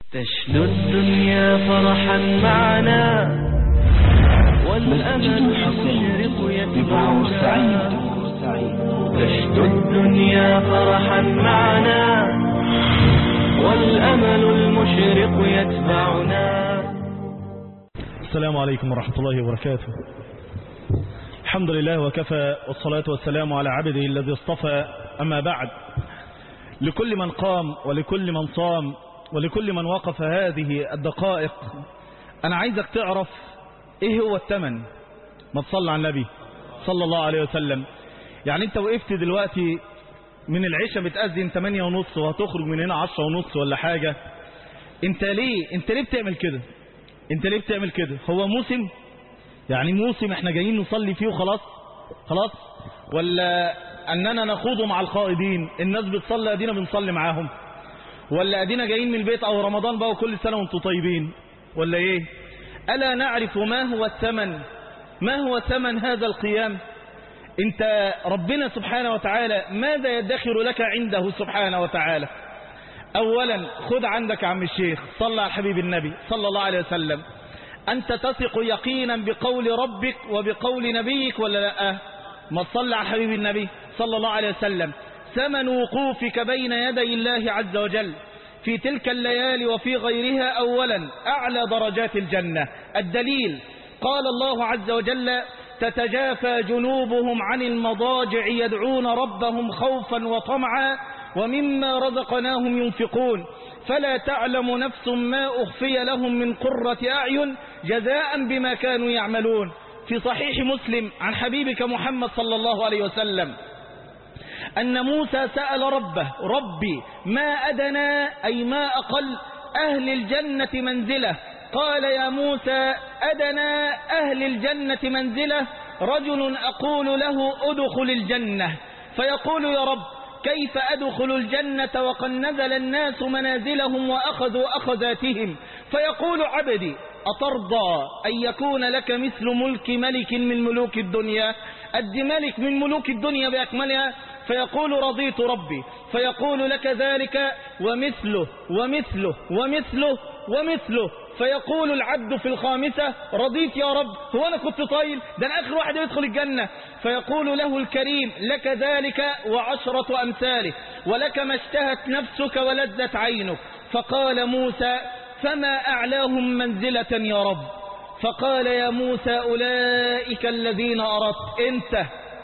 تشلو الدنيا فرحا معنا والأمل المشرق يتبعنا تشلو الدنيا فرحا معنا والأمل المشرق يتبعنا السلام عليكم ورحمة الله وبركاته الحمد لله وكفى والصلاة والسلام على عبده الذي اصطفى أما بعد لكل من قام ولكل من صام ولكل من وقف هذه الدقائق أنا عايزك تعرف إيه هو الثمن ما تصلى على النبي صلى الله عليه وسلم يعني أنت وقفت دلوقتي من العشاء بتأذن 8 ونص وهتخرج من هنا 10 ونص ولا حاجة أنت ليه أنت ليه بتعمل كده أنت ليه بتعمل كده هو موسم يعني موسم احنا جايين نصلي فيه وخلاص خلاص ولا أننا نخوض مع الخائضين الناس بتصلي أدينا بنصلي معاهم ولا أدينا جايين من البيت أو رمضان بقى وكل سنة وانتم طيبين ولا إيه ألا نعرف ما هو الثمن ما هو ثمن هذا القيام انت ربنا سبحانه وتعالى ماذا يدخر لك عنده سبحانه وتعالى اولا خد عندك عم الشيخ صلى على حبيب النبي صلى الله عليه وسلم انت تثق يقينا بقول ربك وبقول نبيك ولا لا ما تصلى على حبيب النبي صلى الله عليه وسلم ثمن وقوفك بين يدي الله عز وجل في تلك الليالي وفي غيرها اولا اعلى درجات الجنة الدليل قال الله عز وجل تتجافى جنوبهم عن المضاجع يدعون ربهم خوفا وطمعا ومما رزقناهم ينفقون فلا تعلم نفس ما أخفي لهم من قرة أعين جزاء بما كانوا يعملون في صحيح مسلم عن حبيبك محمد صلى الله عليه وسلم أن موسى سأل ربه ربي ما أدنى أي ما أقل أهل الجنة منزله قال يا موسى أدنى أهل الجنة منزلة رجل أقول له أدخل الجنة فيقول يا رب كيف أدخل الجنة وقد نزل الناس منازلهم وأخذوا أخذاتهم فيقول عبدي أترضى أن يكون لك مثل ملك ملك من ملوك الدنيا أد ملك من ملوك الدنيا بأكملها فيقول رضيت ربي فيقول لك ذلك ومثله ومثله ومثله ومثله فيقول العبد في الخامسة رضيت يا رب هو أنا كنت طايل ده أنا آخر واحد يدخل الجنة فيقول له الكريم لك ذلك وعشرة أمثاله ولك ما اشتهت نفسك ولذت عينك فقال موسى فما أعلاهم منزلة يا رب فقال يا موسى أولئك الذين أردت أنت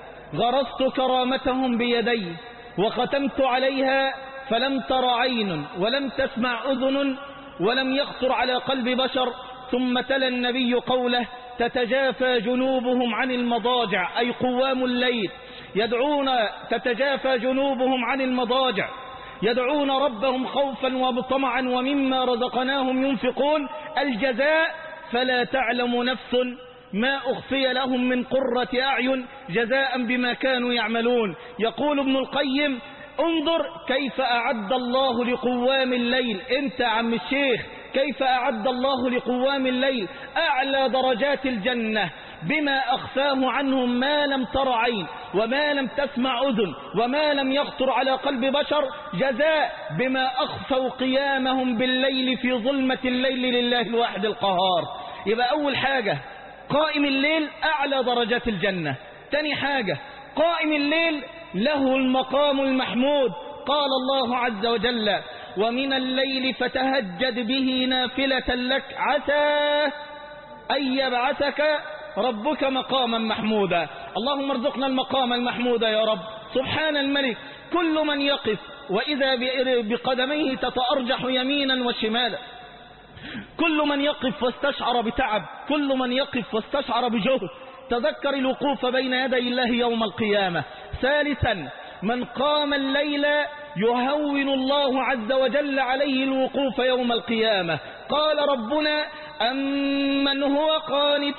غرست كرامتهم بيدي وختمت عليها فلم تر عين ولم تسمع أذن ولم يخطر على قلب بشر ثم تلا النبي قوله تتجافى جنوبهم عن المضاجع أي قوام الليل يدعون تتجافى جنوبهم عن المضاجع يدعون ربهم خوفا وطمعا ومما رزقناهم ينفقون الجزاء فلا تعلم نفس ما أخفي لهم من قرة أعين جزاء بما كانوا يعملون يقول ابن القيم انظر كيف أعد الله لقوام الليل انت عم الشيخ كيف أعد الله لقوام الليل أعلى درجات الجنة بما أخفاه عنهم ما لم تر عين وما لم تسمع أذن وما لم يخطر على قلب بشر جزاء بما أخفوا قيامهم بالليل في ظلمة الليل لله الواحد القهار يبقى أول حاجة قائم الليل أعلى درجات الجنة تاني حاجة قائم الليل له المقام المحمود قال الله عز وجل ومن الليل فتهجد به نافلة لك عسى أن يبعثك ربك مقاما محمودا اللهم ارزقنا المقام المحمود يا رب سبحان الملك كل من يقف وإذا بقدميه تتأرجح يمينا وشمالا كل من يقف واستشعر بتعب كل من يقف واستشعر بجهد تذكر الوقوف بين يدي الله يوم القيامة ثالثا من قام الليل يهون الله عز وجل عليه الوقوف يوم القيامة قال ربنا أمن هو قانت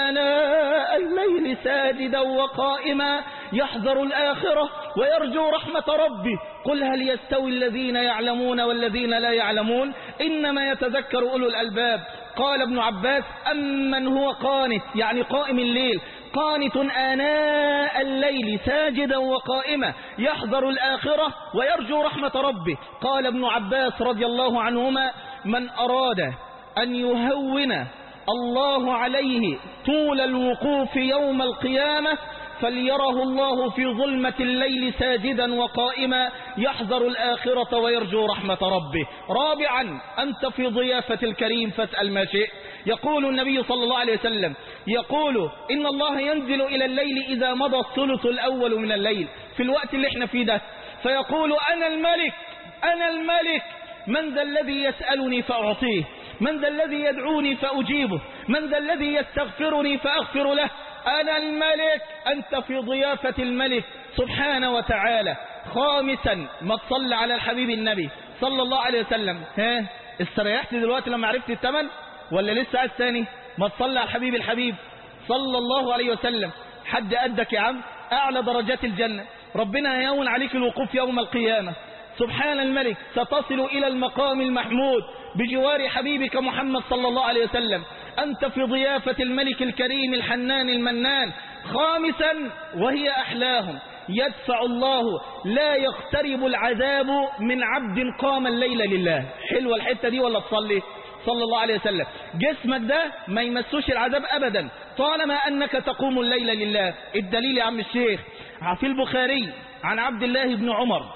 آناء الليل ساجدا وقائما يحذر الآخرة ويرجو رحمة ربه قل هل يستوي الذين يعلمون والذين لا يعلمون إنما يتذكر أولو الألباب قال ابن عباس أمن هو قانت يعني قائم الليل قانت آناء الليل ساجدا وقائما يحذر الآخرة ويرجو رحمة ربه قال ابن عباس رضي الله عنهما من أراد أن يهون الله عليه طول الوقوف يوم القيامة فليره الله في ظلمة الليل ساجدا وقائما يحذر الآخرة ويرجو رحمة ربه رابعا أنت في ضيافة الكريم فاسأل ما شئت يقول النبي صلى الله عليه وسلم يقول إن الله ينزل إلى الليل إذا مضى الثلث الأول من الليل في الوقت اللي احنا فيه ده فيقول أنا الملك أنا الملك من ذا الذي يسألني فأعطيه من ذا الذي يدعوني فأجيبه من ذا الذي يستغفرني فأغفر له أنا الملك أنت في ضيافة الملك سبحانه وتعالى خامسا ما تصلى على الحبيب النبي صلى الله عليه وسلم ها استريحت دلوقتي لما عرفت الثمن ولا لسه عايز ثاني ما تصلى على الحبيب الحبيب صلى الله عليه وسلم حد قدك يا عم أعلى درجات الجنة ربنا يهون عليك الوقوف يوم القيامة سبحان الملك ستصل إلى المقام المحمود بجوار حبيبك محمد صلى الله عليه وسلم أنت في ضيافة الملك الكريم الحنان المنان خامسا وهي أحلاهم يدفع الله لا يقترب العذاب من عبد قام الليل لله حلوة الحتة دي ولا تصلي صلى الله عليه وسلم جسمك ده ما يمسوش العذاب أبدا طالما أنك تقوم الليل لله الدليل يا عم الشيخ في البخاري عن عبد الله بن عمر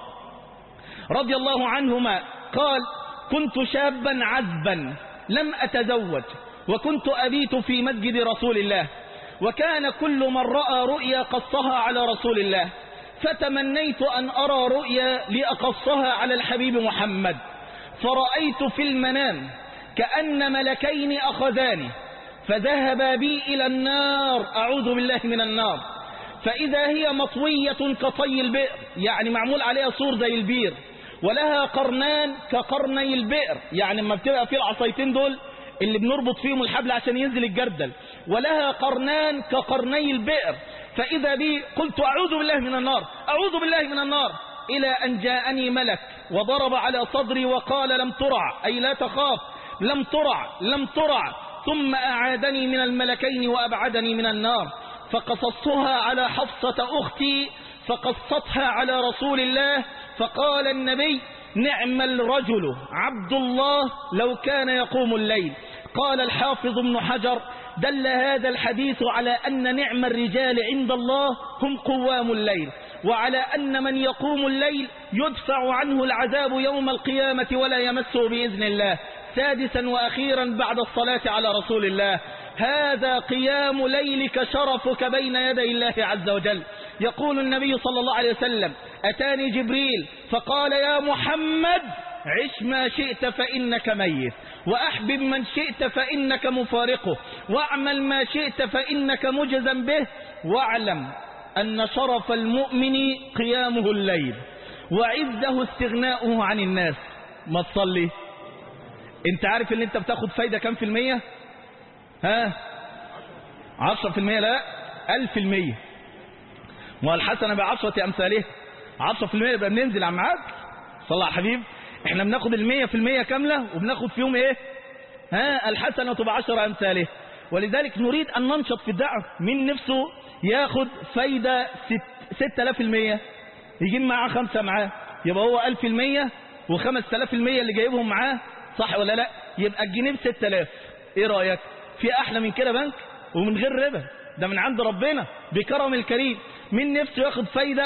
رضي الله عنهما قال كنت شابا عذبا لم أتزوج وكنت أبيت في مسجد رسول الله وكان كل من رأى رؤيا قصها على رسول الله فتمنيت أن أرى رؤيا لأقصها على الحبيب محمد فرأيت في المنام كأن ملكين أخذاني فذهبا بي إلى النار أعوذ بالله من النار فإذا هي مطوية كطي البئر يعني معمول عليها صور زي البير ولها قرنان كقرني البئر يعني لما بتبقى فيه العصايتين دول اللي بنربط فيهم الحبل عشان ينزل الجردل ولها قرنان كقرني البئر فإذا بي قلت أعوذ بالله من النار أعوذ بالله من النار إلى أن جاءني ملك وضرب على صدري وقال لم ترع أي لا تخاف لم ترع لم ترع ثم أعادني من الملكين وأبعدني من النار فقصصتها على حفصة أختي فقصتها على رسول الله فقال النبي نعم الرجل عبد الله لو كان يقوم الليل قال الحافظ ابن حجر دل هذا الحديث على أن نعم الرجال عند الله هم قوام الليل وعلى أن من يقوم الليل يدفع عنه العذاب يوم القيامة ولا يمسه بإذن الله سادسا وأخيرا بعد الصلاة على رسول الله هذا قيام ليلك شرفك بين يدي الله عز وجل يقول النبي صلى الله عليه وسلم أتاني جبريل فقال يا محمد عش ما شئت فإنك ميت وأحبب من شئت فإنك مفارقه واعمل ما شئت فإنك مجزا به واعلم أن شرف المؤمن قيامه الليل وعزه استغناؤه عن الناس ما تصلي انت عارف ان انت بتاخد فايدة كم في المية ها عشرة في المية لا ألف في المية والحسنة بعشرة أمثالها عشرة في المية يبقى بننزل عم عاد صلى على حبيب احنا بناخد المية في المية كاملة وبناخد فيهم ايه ها الحسنة بعشرة أمثالها ولذلك نريد أن ننشط في الدعوة من نفسه ياخد فايدة ست, ست آلاف المية يجيب معاه خمسة معاه يبقى هو ألف المية وخمس آلاف المية اللي جايبهم معاه صح ولا لا يبقى الجنيه بست آلاف ايه رأيك في أحلى من كده بنك ومن غير ربا ده من عند ربنا بكرم الكريم من نفسه ياخد فايدة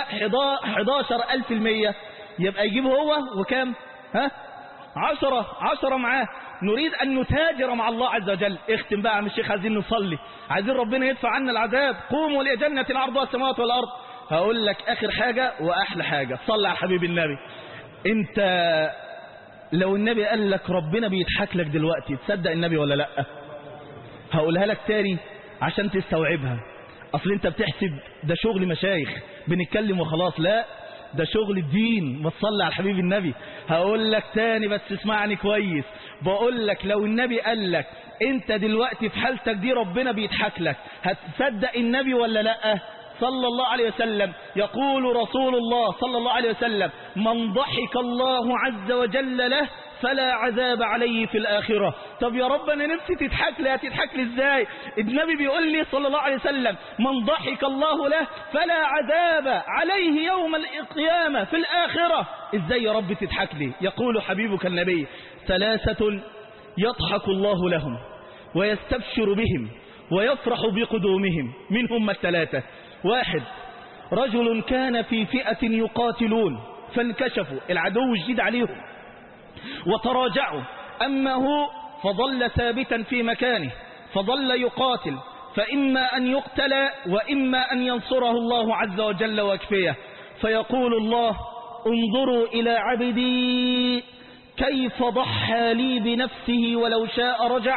11 ألف المية يبقى يجيب هو وكام ها عشرة عشرة معاه نريد أن نتاجر مع الله عز وجل اختم بقى عم الشيخ عايزين نصلي عايزين ربنا يدفع عنا العذاب قوموا لجنة العرض والسماوات والأرض هقول لك آخر حاجة وأحلى حاجة صلى على حبيب النبي انت لو النبي قال لك ربنا بيضحك لك دلوقتي تصدق النبي ولا لا هقولها لك تاني عشان تستوعبها اصل انت بتحسب ده شغل مشايخ بنتكلم وخلاص لا ده شغل الدين ما تصلي على حبيب النبي هقول لك تاني بس اسمعني كويس بقول لك لو النبي قال لك انت دلوقتي في حالتك دي ربنا بيضحك لك هتصدق النبي ولا لا صلى الله عليه وسلم يقول رسول الله صلى الله عليه وسلم من ضحك الله عز وجل له فلا عذاب عليه في الآخرة طب يا رب أنا نفسي تضحك لي هتضحك لي إزاي النبي بيقول لي صلى الله عليه وسلم من ضحك الله له فلا عذاب عليه يوم القيامة في الآخرة إزاي يا رب تضحك لي يقول حبيبك النبي ثلاثة يضحك الله لهم ويستبشر بهم ويفرح بقدومهم من هم الثلاثة واحد رجل كان في فئة يقاتلون فانكشفوا العدو الجديد عليهم وتراجعوا أما هو فظل ثابتا في مكانه فظل يقاتل فإما أن يقتل وإما أن ينصره الله عز وجل وكفيه فيقول الله انظروا إلى عبدي كيف ضحى لي بنفسه ولو شاء رجع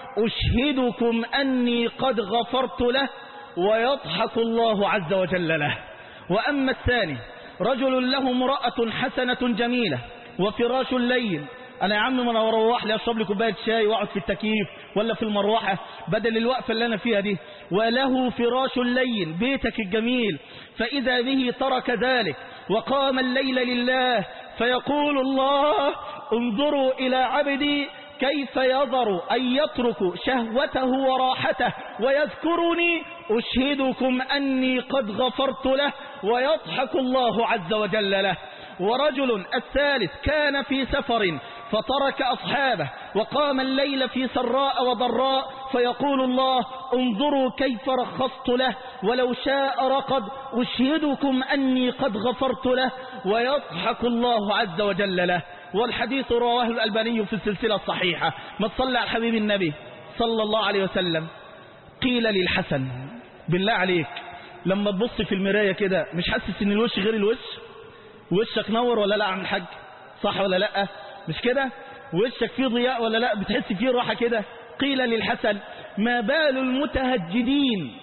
أشهدكم أني قد غفرت له ويضحك الله عز وجل له وأما الثاني رجل له امرأة حسنة جميلة وفراش الليل انا يا عم ما انا اروح لي اشرب لي كوبايه شاي واقعد في التكييف ولا في المروحه بدل الوقفه اللي انا فيها دي وله فراش الليل بيتك الجميل فاذا به ترك ذلك وقام الليل لله فيقول الله انظروا الى عبدي كيف يظر أن يترك شهوته وراحته ويذكرني أشهدكم أني قد غفرت له ويضحك الله عز وجل له ورجل الثالث كان في سفر فترك أصحابه وقام الليل في سراء وضراء فيقول الله انظروا كيف رخصت له ولو شاء رقد أشهدكم أني قد غفرت له ويضحك الله عز وجل له والحديث رواه الألباني في السلسلة الصحيحة ما تصلى على حبيب النبي صلى الله عليه وسلم قيل للحسن بالله عليك لما تبص في المراية كده مش حاسس ان الوش غير الوش وشك نور ولا لا عم الحاج صح ولا لا مش كده وشك فيه ضياء ولا لا بتحس فيه راحة كده قيل للحسن ما بال المتهجدين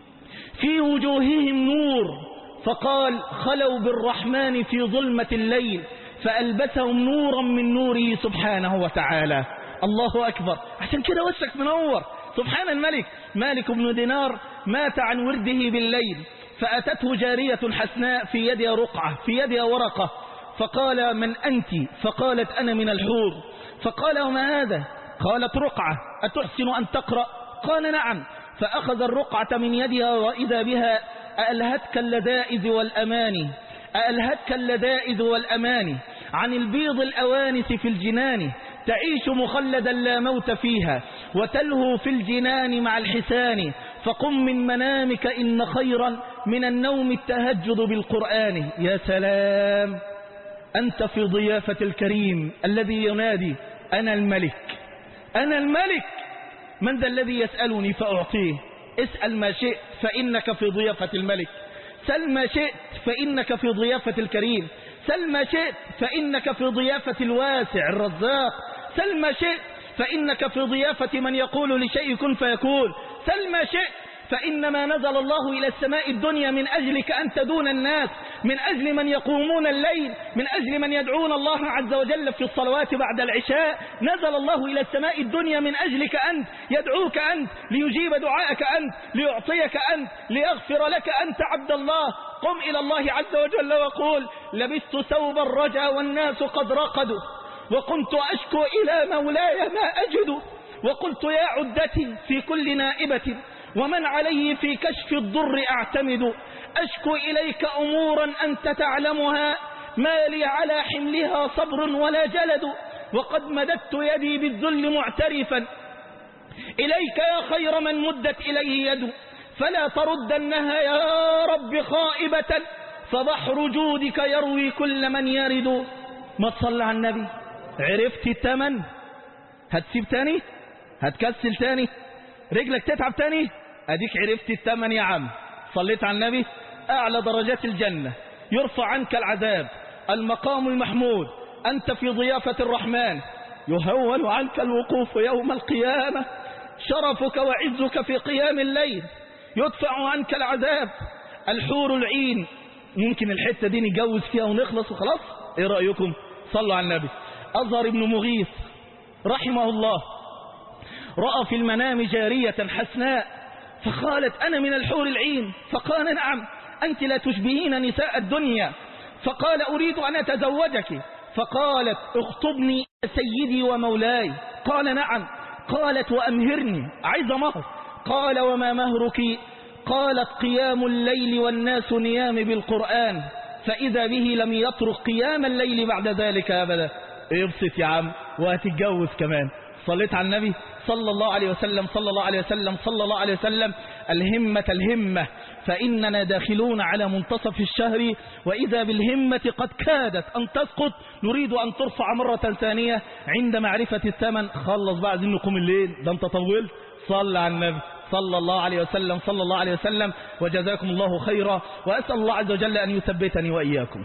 في وجوههم نور فقال خلوا بالرحمن في ظلمة الليل فألبسهم نورا من نوره سبحانه وتعالى الله أكبر عشان كده وشك منور سبحان الملك مالك بن دينار مات عن ورده بالليل فأتته جارية حسناء في يدها رقعة في يدها ورقة فقال من أنت فقالت أنا من الحور فقال وما هذا قالت رقعة أتحسن أن تقرأ قال نعم فأخذ الرقعة من يدها وإذا بها ألهتك اللذائذ والأماني ألهتك اللذائذ والأماني عن البيض الأوانس في الجنان تعيش مخلدا لا موت فيها وتلهو في الجنان مع الحسان فقم من منامك إن خيرا من النوم التهجد بالقرآن يا سلام أنت في ضيافة الكريم الذي ينادي أنا الملك أنا الملك من ذا الذي يسألني فأعطيه اسأل ما شئت فإنك في ضيافة الملك سل ما شئت فإنك في ضيافة الكريم سل ما شئت فإنك في ضيافة الواسع الرزاق سل ما شئت فإنك في ضيافة من يقول لشيء كن فيكون سل ما شئت فإنما نزل الله إلى السماء الدنيا من أجلك أنت دون الناس من أجل من يقومون الليل من أجل من يدعون الله عز وجل في الصلوات بعد العشاء نزل الله إلى السماء الدنيا من أجلك أنت يدعوك أنت ليجيب دعاءك أنت ليعطيك أنت ليغفر لك أنت عبد الله قم إلى الله عز وجل وقول لبست ثوب الرجا والناس قد رقدوا وكنت أشكو إلى مولاي ما أجد وقلت يا عدتي في كل نائبة ومن عليه في كشف الضر أعتمد أشكو إليك أمورا أنت تعلمها ما لي على حملها صبر ولا جلد وقد مددت يدي بالذل معترفا إليك يا خير من مدت إليه يد فلا تردنها يا رب خائبة فبحر جودك يروي كل من يرد ما تصلى على النبي عرفت التمن هتسيب تاني هتكسل تاني رجلك تتعب تاني اديك عرفت التمن يا عم صليت على النبي اعلى درجات الجنة يرفع عنك العذاب المقام المحمود انت في ضيافة الرحمن يهون عنك الوقوف يوم القيامة شرفك وعزك في قيام الليل يدفع عنك العذاب الحور العين ممكن الحتة دي نجوز فيها ونخلص وخلاص ايه رأيكم صلوا على النبي أظهر بن مغيث رحمه الله رأى في المنام جارية حسناء فقالت أنا من الحور العين فقال نعم أنت لا تشبهين نساء الدنيا فقال أريد أن أتزوجك فقالت اخطبني سيدي ومولاي قال نعم قالت وأمهرني عايز مهر قال وما مهرك قالت قيام الليل والناس نيام بالقرآن فإذا به لم يترك قيام الليل بعد ذلك أبدا ابسط يا عم وهتتجوز كمان صليت على النبي صلى الله عليه وسلم صلى الله عليه وسلم صلى الله عليه وسلم الهمة الهمة فإننا داخلون على منتصف الشهر وإذا بالهمة قد كادت أن تسقط نريد أن ترفع مرة ثانية عند معرفة الثمن خلص بقى عايزين نقوم الليل ده انت طولت صلى على النبي صلى الله عليه وسلم صلى الله عليه وسلم وجزاكم الله خيرا وأسأل الله عز وجل أن يثبتني وإياكم